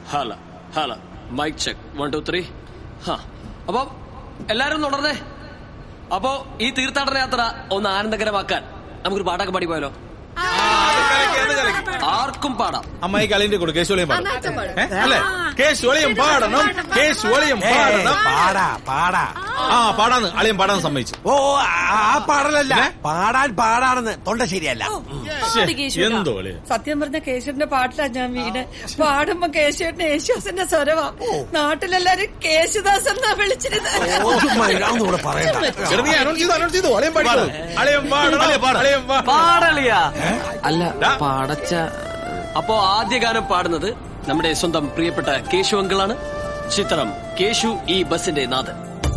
Hala hello mic check one two three ഹാ അപ്പൊ എല്ലാരും ഒന്ന് ഉണർന്നേ അപ്പോ ഈ തീർത്ഥാടന യാത്ര ഒന്ന് ആനന്ദകരമാക്കാൻ നമുക്കൊരു പാട്ടൊക്കെ പാടി പോയാലോ ആർക്കും പാടാം അമ്മായി കളിന്റെ കൂടെ കേശോളിയം പാടും ഏ? അല്ലേ കേശോളിയം പാടണം കേശോളിയം പാടണം പാടാ പാടാ ആ പാടാന്ന് അളിയൻ പാടാൻ സമ്മതിച്ചു ഓ ആ ആ പാടലല്ല പാടാൻ പാടാണെന്ന് തൊണ്ട ശരിയല്ല ശ്ശേ, എന്തോ അളിയ സത്യം പറഞ്ഞ കേശവന്റെ പാട്ടിലാ ഞാൻ വീട് പാടുമ്പോ കേശവന്റെ യേശുദാസിന്റെ സ്വരവാ നാട്ടിലെല്ലാരും കേശുദാസ് എന്നാ വിളിച്ചിരുന്നത് കൂടെ പറയണ്ട എടാ, നീ അനൗൺസ് ചെയ്തു അനൗൺസ് ചെയ്തു അളിയൻ പാടിക്കോ അളിയൻ പാടണം അളിയൻ പാ- പാടളിയാ അല്ല പാടച്ച അപ്പോ ആദ്യ ഗാനം പാടുന്നത് നമ്മുടെ സ്വന്തം പ്രിയപ്പെട്ട കേശു അങ്കിളാണ് ചിത്രം കേശു ഈ ബസിന്റെ നാഥൻ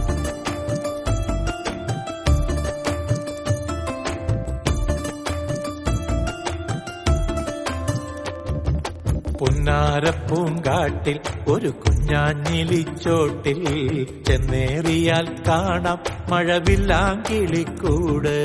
പുന്നാരപ്പൂങ്കാട്ടിൽ ഒരു കുഞ്ഞാഞ്ഞിലിച്ചോട്ടിൽ ചെന്നേറിയാൽ കാണാം മഴവില്ലാങ്കിളിക്കൂട്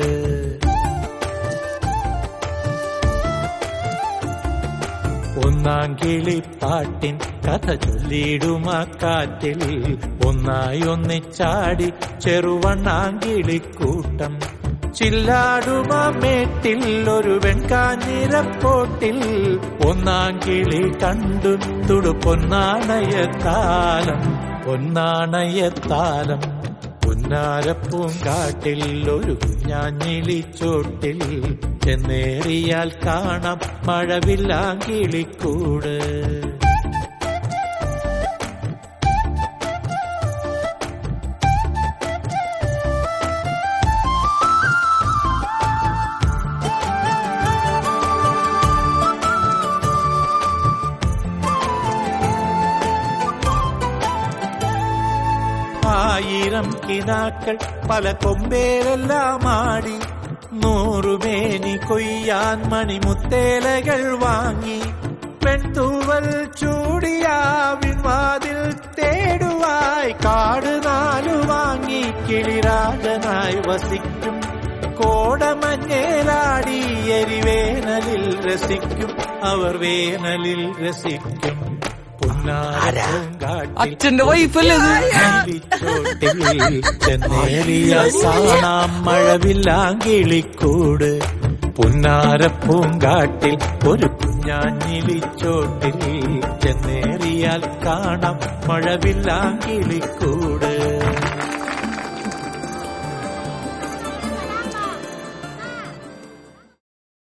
ഒന്നാം കിളിപ്പാട്ടിൻ കഥ ചൊല്ലിയിടുമാ കാറ്റിൽ ഒന്നായി ഒന്നിച്ചാടി ചെറുവണ്ണാങ്കിളിക്കൂട്ടം ചില്ലാടുമാ മേട്ടിൽ ഒരു വെൺകാഞ്ഞിരപ്പോട്ടിൽ ഒന്നാം കിളി കണ്ടു തുടു പൊന്നാണയത്താലം പൊന്നാണയത്താലം പുന്നാരപ്പൂങ്കാട്ടിൽ ഒരു കുഞ്ഞാഞ്ഞിളിച്ചോട്ടിൽ ചെന്നേറിയാൽ കാണാം മഴവില്ലാങ്കിളിക്കൂട് ആയിരം കിനാക്കൾ പല കൊമ്പേരെല്ലാം ആടി നൂറുമേനി കൊയ്യാൻ മണിമുത്തേലകൾ വാങ്ങി പെൺതൂവൽ ചൂടിയാവിൻ വാതിൽ തേടുവായി കാട് നാലു വാങ്ങി കിളിരാജനായി വസിക്കും കോടമഞ്ഞേലാടി എരിവേനലിൽ രസിക്കും അവർ വേനലിൽ രസിക്കും അച്ഛന്റെ വൈഫല്ലേ ചെന്നേറിയ കാണാം മഴവില്ലാങ്കിളിക്കൂട് പുന്നാരപ്പൂങ്കാട്ടിൽ ഒരു കുഞ്ഞാഞ്ഞിലിച്ചോട്ടിൽ ചെന്നേറിയാൽ കാണാം മഴവില്ലാങ്കിളിക്കൂട്